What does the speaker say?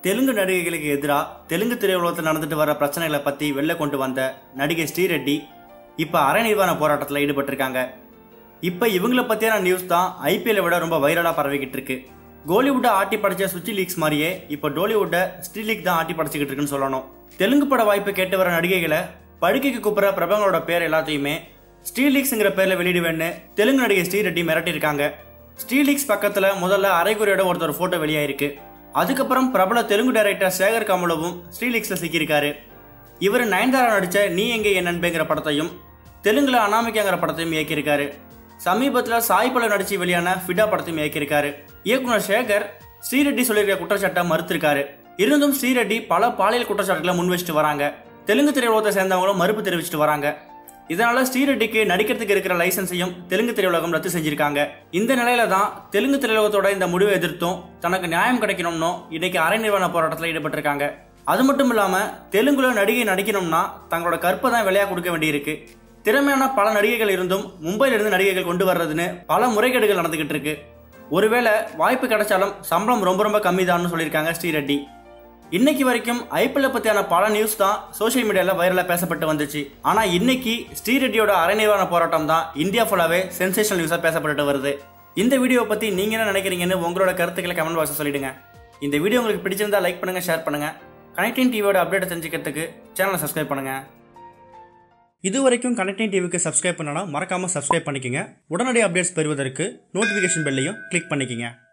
தெலுங்கு நடிகைகளுக்கு எதிராக தெலுங்கு திரையுலகத்தில் நடந்துட்டு வர பிரச்சனைகளை பற்றி வெளில கொண்டு வந்த நடிகை ஸ்ரீரெட்டி இப்போ அரை நிர்வாண போராட்டத்தில் ஈடுபட்டிருக்காங்க இப்போ இவங்கள பற்றியான நியூஸ் தான் ஐபிஎல்லை விட ரொம்ப வைரலாக பரவிக்கிட்டு இருக்கு கோலிவுட்டை ஆட்டி படைச்ச சுச்சி லீக்ஸ் மாதிரியே இப்போ டோலிவுட்டை ஸ்ரீ லீக் தான் ஆட்டி படைச்சிக்கிட்டு இருக்குன்னு சொல்லணும் தெலுங்கு பட வாய்ப்பு கேட்டு வர நடிகைகளை படுக்கைக்கு கூப்பிட்ற பிரபலங்களோட பேர் எல்லாத்தையுமே ஸ்ரீலீக்ஸ்ங்கிற பேர்ல வெளியிடுவேன்னு தெலுங்கு நடிகை ஸ்ரீரெட்டி மிரட்டியிருக்காங்க ஸ்ரீலீக்ஸ் பக்கத்துல முதல்ல அரைகுறையோட ஒருத்தர் போட்டோ வெளியாயிருக்கு அதுக்கப்புறம் பிரபல தெலுங்கு டைரக்டர் சேகர் கமலவும் ஸ்ரீலீக்ஸ்ல சிக்கியிருக்காரு இவர் நயன்தாரா நடிச்ச நீ எங்கே என் நண்பேங்கிற படத்தையும் தெலுங்குல அனாமிக்காங்கிற படத்தையும் இயக்கியிருக்காரு சமீபத்தில் சாய் பல நடிச்சு வெளியான ஃபிடா படத்தையும் இயக்கியிருக்காரு இயக்குனர் சேகர் ஸ்ரீரெட்டி சொல்லியிருக்க குற்றச்சாட்டை மறுத்திருக்காரு இருந்தும் ஸ்ரீரெட்டி பல பாலியல் குற்றச்சாட்டுகளை முன் வச்சுட்டு வராங்க தெலுங்கு திரையுலகத்தை சேர்ந்தவங்களும் மறுப்பு தெரிவிச்சிட்டு வராங்க இதனால ஸ்ரீரெட்டிக்கு நடிக்கிறதுக்கு இருக்கிற லைசன்ஸையும் தெலுங்கு திரையுலகம் ரத்து செஞ்சிருக்காங்க இந்த நிலையில தான் தெலுங்கு திரையுலகத்தோட இந்த முடிவை எதிர்த்தும் தனக்கு நியாயம் கிடைக்கணும்னு இன்னைக்கு அரை நிர்வாண போராட்டத்தில் ஈடுபட்டிருக்காங்க அது மட்டும் இல்லாம தெலுங்குல நடிகை நடிக்கணும்னா தங்களோட கற்பை தான் விலையா கொடுக்க வேண்டியிருக்கு திறமையான பல நடிகைகள் இருந்தும் மும்பையில இருந்து நடிகைகள் கொண்டு வர்றதுன்னு பல முறைகேடுகள் நடந்துகிட்டு இருக்கு ஒருவேளை வாய்ப்பு கிடைச்சாலும் சம்பளம் ரொம்ப ரொம்ப கம்மி சொல்லியிருக்காங்க ஸ்ரீரெட்டி இன்னைக்கு வரைக்கும் ஐபிஎல் பத்தியான பல நியூஸ் தான் சோஷியல் மீடியால வைரலா பேசப்பட்டு வந்துச்சு ஆனா இன்னைக்கு ஸ்ரீரெட்டியோட அரைநிர்வாண போராட்டம் தான் இந்தியா ஃபுல்லாவே சென்சேஷனல் நியூஸா பேசப்பட்டு வருது இந்த வீடியோ பத்தி நீங்க என்ன நினைக்கிறீங்கன்னு உங்களோட கருத்துக்களை கமெண்ட் பாக்ஸ் சொல்லிடுங்க இந்த வீடியோ உங்களுக்கு பிடிச்சிருந்தா லைக் பண்ணுங்க ஷேர் பண்ணுங்க கனெக்டிங் டிவியோட அப்டேட் தெரிஞ்சுக்கிறதுக்கு சேனலை சப்ஸ்கிரைப் பண்ணுங்க இது வரைக்கும் கனெக்டிங் டிவிக்கு சப்ஸ்கிரைப் பண்ணனா மறக்காம சப்ஸ்கிரைப் பண்ணிக்கங்க உடனடி அப்டேட்ஸ் பெறுவதற்கு நோட்டிஃபிகேஷன் பெல்லையும் கிளிக் பண்ணிக்கங்க